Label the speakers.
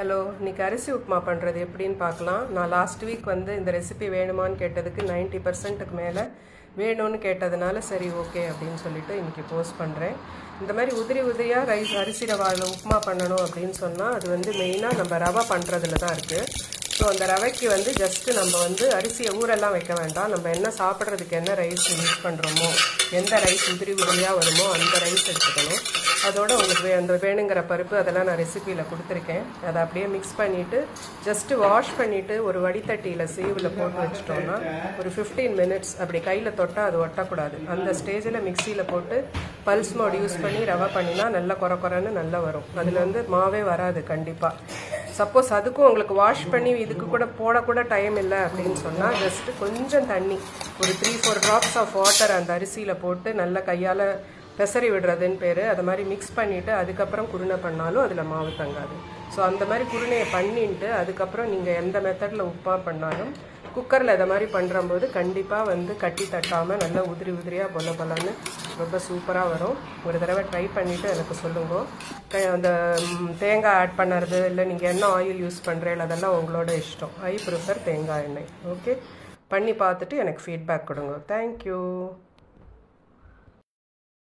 Speaker 1: hello இன்னைக்கு அரிசி உப்புமா பண்ணுறது எப்படின்னு பார்க்கலாம் நான் லாஸ்ட் வீக் வந்து இந்த ரெசிபி வேணுமான்னு கேட்டதுக்கு 90% பர்சன்ட்டுக்கு மேலே வேணும்னு கேட்டதுனால சரி ஓகே அப்படின்னு சொல்லிட்டு இன்னைக்கு போஸ்ட் பண்ணுறேன் இந்த மாதிரி உதிரி உதிரியாக ரைஸ் அரிசி ரவாவில் உப்புமா பண்ணணும் அப்படின்னு சொன்னால் அது வந்து மெயினாக நம்ம ரவை பண்ணுறதுல தான் இருக்குது ஸோ அந்த ரவைக்கு வந்து ஜஸ்ட்டு நம்ம வந்து அரிசியை ஊரெல்லாம் வைக்க வேண்டாம் நம்ம என்ன சாப்பிட்றதுக்கு என்ன ரைஸ் யூஸ் பண்ணுறோமோ எந்த ரைஸ் உதிரி உதிரியாக வருமோ அந்த ரைஸ் எடுத்துக்கணும் அதோட உங்களுக்கு வே அந்த வேணுங்கிற பருப்பு அதெல்லாம் நான் ரெசிபியில் கொடுத்துருக்கேன் அதை அப்படியே மிக்ஸ் பண்ணிவிட்டு ஜஸ்ட்டு வாஷ் பண்ணிவிட்டு ஒரு வடித்தட்டியில் சீவில் போட்டு வச்சிட்டோம்னா ஒரு ஃபிஃப்டீன் மினிட்ஸ் அப்படி கையில் தொட்டால் அது ஒட்டக்கூடாது அந்த ஸ்டேஜில் மிக்சியில் போட்டு பல்ஸ் மோட் யூஸ் பண்ணி ரவை பண்ணினா நல்லா குறை குறைன்னு நல்லா வரும் அதில் வந்து மாவே வராது கண்டிப்பாக சப்போஸ் அதுக்கும் உங்களுக்கு வாஷ் பண்ணி இதுக்கு கூட போடக்கூட டைம் இல்லை அப்படின்னு சொன்னால் ஜஸ்ட்டு கொஞ்சம் தண்ணி ஒரு three four drops of water அந்த அரிசியில் போட்டு நல்லா கையால் பெசரி விடுறதுன்னு பேர் அதை மாதிரி மிக்ஸ் பண்ணிவிட்டு அதுக்கப்புறம் குருணை பண்ணாலும் அதில் மாவு தங்காது ஸோ அந்த மாதிரி குருணையை பண்ணிட்டு அதுக்கப்புறம் நீங்கள் எந்த மெத்தடில் உப்பா பண்ணாலும் குக்கரில் இதை மாதிரி பண்ணுறம்போது கண்டிப்பாக வந்து கட்டி தட்டாமல் நல்லா உதிரி உதிரியாக பொல பொலன்னு ரொம்ப சூப்பராக வரும் ஒரு தடவை ட்ரை பண்ணிவிட்டு எனக்கு சொல்லுங்க க- அந்த ம், தேங்காய் ஆட் பண்ணுறது இல்லை நீங்கள் என்ன ஆயில் யூஸ் பண்ணுறீங்க அதெல்லாம் உங்களோட இஷ்டம் ஐ ப்ரிஃபர் தேங்காய் எண்ணெய் ஓகே பண்ணி பார்த்துட்டு எனக்கு ஃபீட்பேக் கொடுங்க தேங்க்யூ